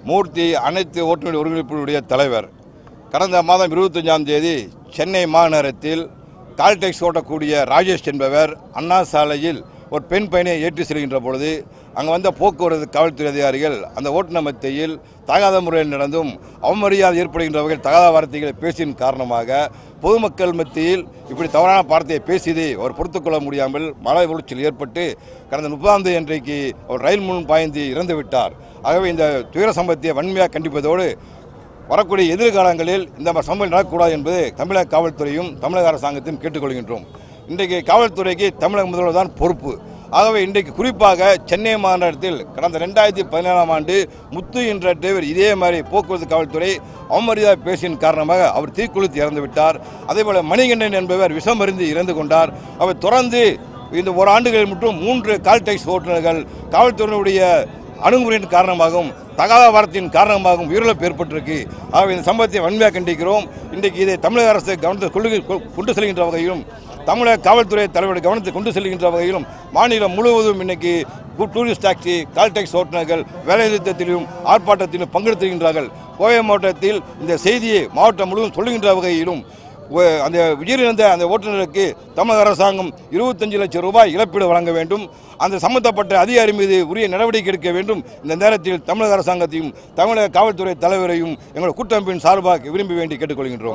மூர்த்தி அனைத்து ஓட்டுநர் ஒருங்கிணைப்புடைய தலைவர் கடந்த மாதம் இருபத்தஞ்சாம் தேதி சென்னை மாநகரத்தில் கால்டெக்ஸ் ஓட்டக்கூடிய ராஜேஷ் என்பவர் அண்ணா சாலையில் ஒரு பெண் பையனை ஏற்றி செல்கின்ற பொழுது அங்கே வந்த போக்குவரத்து காவல்துறை அதிகாரிகள் அந்த ஓட்டுநர் மத்தியில் தகாத முறையில் நடந்தும் அவமரியாதை ஏற்படுகின்ற வகையில் தகாத வார்த்தைகளை பேசியின் காரணமாக பொதுமக்கள் மத்தியில் இப்படி தவறான வார்த்தையை பேசியதை அவர் பொறுத்துக்கொள்ள முடியாமல் மழை உளைச்சல் ஏற்பட்டு கடந்த முப்பதாம் தேதி அன்றைக்கு அவர் ரயில் முன் பாய்ந்து இறந்து விட்டார் ஆகவே இந்த துயர சம்பவத்தை வன்மையாக கண்டிப்பதோடு வரக்கூடிய எதிர்காலங்களில் இந்த மாதிரி சம்பவம் நடக்கக்கூடாது என்பது தமிழக காவல்துறையும் தமிழக அரசாங்கத்தையும் கேட்டுக்கொள்கின்றோம் இன்றைக்கு காவல்துறைக்கு தமிழக முதல்வர் தான் பொறுப்பு ஆகவே இன்றைக்கு குறிப்பாக சென்னை மாநகரத்தில் கடந்த ரெண்டாயிரத்தி பதினேழாம் ஆண்டு முத்து என்ற டிரைவர் இதே மாதிரி போக்குவரத்து காவல்துறை அவமரியாதை பேசியின் காரணமாக அவர் தீக்குளித்து இறந்து விட்டார் அதேபோல மணிகண்டன் என்பவர் விஷமருந்து இறந்து கொண்டார் அவர் தொடர்ந்து இந்த ஒரு ஆண்டுகளில் மட்டும் மூன்று கால் டாக்ஸி ஓட்டுநர்கள் காவல்துறையினுடைய அணுகுமுறையின் காரணமாகவும் தகாத வாரத்தின் காரணமாகவும் உயிரிழப்பு ஏற்பட்டிருக்கு ஆகவே இந்த சம்பவத்தை வன்மையாக கண்டிக்கிறோம் இன்றைக்கு இதை தமிழக அரசு கவனத்தை கொண்டு கொண்டு செல்கின்ற வகையிலும் தமிழக காவல்துறை தலைவருடைய கவனத்தை கொண்டு செல்கின்ற வகையிலும் மாநிலம் முழுவதும் இன்னைக்கு கு- டூரிஸ்ட் டாக்ஸி கால் டாக்ஸி ஓட்டுநர்கள் வேலைநிறுத்தத்திலும் ஆர்ப்பாட்டத்திலும் பங்கெடுத்திருக்கின்றார்கள் கோவை மாவட்டத்தில் இந்த செய்தியை மாவட்டம் முழுவதும் சொல்லுகின்ற வகையிலும் ஒ- அந்த உயிரிழந்த அந்த ஓட்டுநருக்கு தமிழக அரசாங்கம் இருபத்தஞ்சு லட்சம் ரூபாய் இழப்பீடு வழங்க வேண்டும் அந்த சம்பந்தப்பட்ட அதிகாரி மீது உரிய நடவடிக்கை எடுக்க வேண்டும் இந்த நேரத்தில் தமிழக அரசாங்கத்தையும் தமிழக காவல்துறை தலைவரையும் எங்கள் கூட்டமைப்பின் சார்பாக விரும்பி வேண்டி கேட்டுக்கொள்கின்றோம்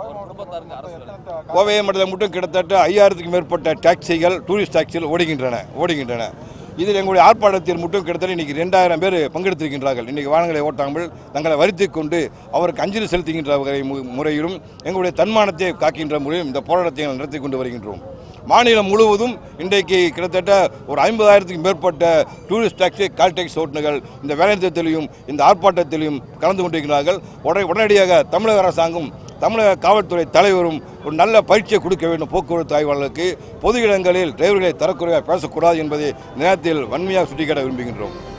கோவை மாவட்டத்தில் மட்டும் கிட்டத்தட்ட ஐயாயிரத்துக்கும் மேற்பட்ட டாக்ஸிகள் டூரிஸ்ட் டாக்ஸிகள் ஓடுகின்றன ஓடுகின்றன இதில் எங்களுடைய ஆர்ப்பாட்டத்தில் மட்டும் கிட்டத்தட்ட இன்றைக்கி ரெண்டாயிரம் பேர் பங்கெடுத்திருக்கின்றார்கள் இன்றைக்கி வாகனங்களை ஓட்டாமல் தங்களை வருத்திக் கொண்டு அவருக்கு அஞ்சலி செலுத்துகின்ற வகை மு- முறையிலும் எங்களுடைய தன்மானத்தை காக்கின்ற முறையிலும் இந்த போராட்டத்தை நாங்கள் நடத்தி கொண்டு வருகின்றோம் மாநிலம் முழுவதும் இன்றைக்கு கிட்டத்தட்ட ஒரு ஐம்பதாயிரத்துக்கும் மேற்பட்ட டூரிஸ்ட் டாக்ஸி கால் டாக்ஸி ஓட்டுநர்கள் இந்த வேலைநிறுத்தத்திலையும் இந்த ஆர்ப்பாட்டத்திலையும் கலந்து கொண்டிருக்கிறார்கள் உடனே உடனடியாக தமிழக அரசாங்கம் தமிழக காவல்துறை தலைவரும் ஒரு நல்ல பயிற்சியை கொடுக்க வேண்டும் போக்குவரத்து ஆய்வாளர்களுக்கு பொது இடங்களில் டிரைவர்களை தரக்குறையாக பேசக்கூடாது என்பதை நேரத்தில் வன்மையாக சுட்டிக்காட்ட விரும்புகின்றோம்